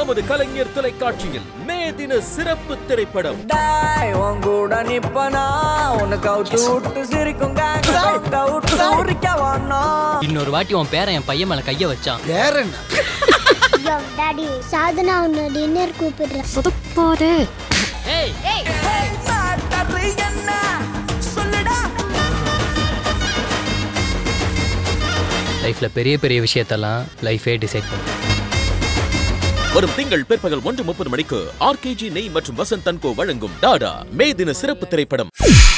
நமது கலைஞர் தொலைக்காட்சியில் மே தின சிறப்பு திரைப்படம் டாய் உன் கூட நிப்பனா உனக்கு அவுத்து விட்டு சிரிக்கும் gang. அவுத்து விட்டு உரிக்க வானா இன்னொரு வாட்டி உன் பேரன் என் பையன் மேல கைய வச்சான் யோ டாடி சாதனா உன்னை டின்னர் கூப்பிடுறேன் சொதப்பாது ஏய் மேட்டர் என்ன சொல்லுடா லைஃப்ல பெரிய பெரிய விஷயத்தெல்லாம் லைஃபே டிசைட் பண்ணும் வரும் திங்கள் பிற்பகல் ஒன்று முப்பது மணிக்கு ஆர்கேஜி நெய் மற்றும் வசந்த் தன்கோ வழங்கும் டாடா மே தின சிறப்பு திரைப்படம்